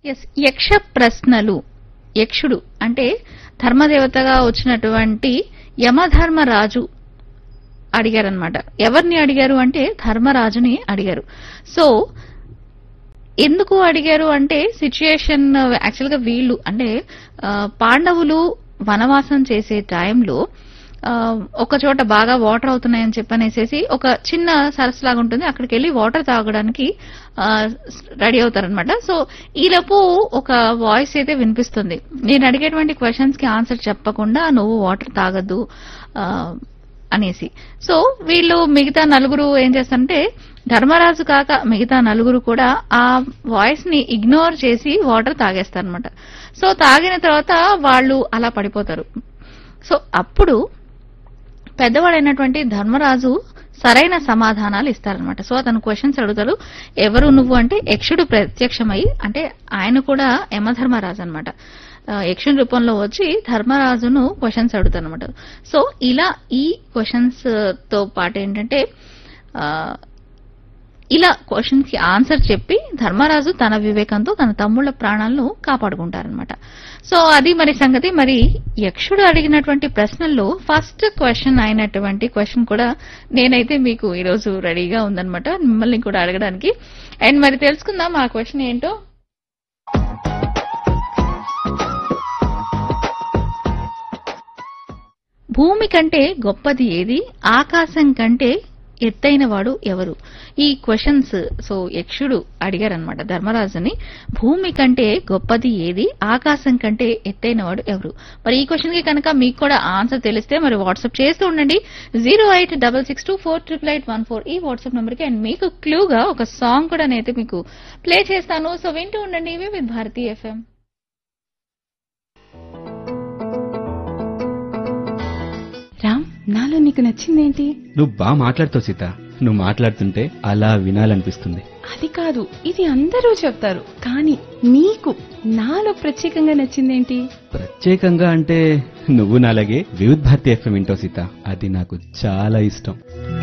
yes యక్ష ప్రశ్నలు యక్షుడు అంటే ధర్మదేవతగా వచ్చినటువంటి యమధర్మరాజు అడిగారనమాట ఎవరిని అడిగారు అంటే ధర్మరాజుని అడిగారు సో ఎందుకు అడిగారు అంటే సిచ్యుయేషన్ యాక్చువల్ గా వీళ్ళు అంటే ఆ, పాండవులు వనవాసం చేసే టైంలో ఆ, ఒక చోట బాగా వాటర్ అవుతున్నాయని చెప్పనేసేసి ఒక చిన్న సరస్సు లాగా ఉంటుంది అక్కడికి వెళ్ళి వాటర్ తాగడానికి రెడీ అవుతారనమాట సో ఈలోపు ఒక వాయిస్ అయితే వినిపిస్తుంది నేను అడిగేటువంటి క్వశ్చన్స్ కి ఆన్సర్ చెప్పకుండా నువ్వు వాటర్ తాగద్దు ఆ, అనేసి సో వీళ్ళు మిగతా నలుగురు ఏం చేస్తారంటే ధర్మరాజు కాక మిగతా నలుగురు కూడా ఆ వాయిస్ ని ఇగ్నోర్ చేసి వాటర్ తాగేస్తారనమాట సో తాగిన తర్వాత వాళ్ళు అలా పడిపోతారు సో అప్పుడు పెద్దవాడైనటువంటి ధర్మరాజు సరైన సమాధానాలు ఇస్తారనమాట సో అతను క్వశ్చన్స్ అడుగుతారు ఎవరు నువ్వు అంటే యక్షుడు ప్రత్యక్షమై అంటే ఆయన కూడా యమధర్మరాజు అనమాట యక్షుని రూపంలో వచ్చి ధర్మరాజును క్వశ్చన్స్ అడుగుతారు అనమాట సో ఇలా ఈ క్వశ్చన్స్ తో పాటు ఏంటంటే ఆ, ఇలా క్వశ్చన్ కి ఆన్సర్ చెప్పి ధర్మరాజు తన వివేకంతో తన తమ్ముళ్ళ ప్రాణాలను కాపాడుకుంటారనమాట సో అది మరి సంగతి మరి యక్షుడు అడిగినటువంటి ప్రశ్నల్లో ఫస్ట్ క్వశ్చన్ అయినటువంటి క్వశ్చన్ కూడా నేనైతే మీకు ఈరోజు రెడీగా ఉందన్నమాట మిమ్మల్ని కూడా అడగడానికి అండ్ మరి తెలుసుకుందాం ఆ క్వశ్చన్ ఏంటో భూమి కంటే గొప్పది ఏది ఆకాశం కంటే ఎత్తైన వాడు ఎవరు ఈ క్వశ్చన్స్ సో యక్షుడు అడిగారనమాట ధర్మరాజుని భూమి కంటే గొప్పది ఏది ఆకాశం కంటే ఎత్తైన వాడు ఎవరు మరి ఈ క్వశ్చన్ కి కనుక మీకు కూడా ఆన్సర్ తెలిస్తే మరి వాట్సాప్ చేస్తూ ఉండండి zero eight double six two four triple eight one four ఈ వాట్సాప్ నెంబర్ కి అండ్ మీకు క్లూగా ఒక సాంగ్ కూడా నేనైతే మీకు ప్లే చేస్తాను సో వింటూ ఉండండి ఇవి విత్ భారతీ ఎఫ్ఎం రామ్ నాలో నీకు నచ్చిందేంటి నువ్వు బాగా మాట్లాడుతావు సీత నువ్వు మాట్లాడుతుంటే అలా వినాలనిపిస్తుంది అది కాదు ఇది అందరూ చెప్తారు కానీ నీకు నాలో ప్రత్యేకంగా నచ్చిందేంటి ప్రత్యేకంగా అంటే నువ్వు నాలాగే వివిధ్ భారతి ఎఫ్ఎం వింటావు సీత అది నాకు చాలా ఇష్టం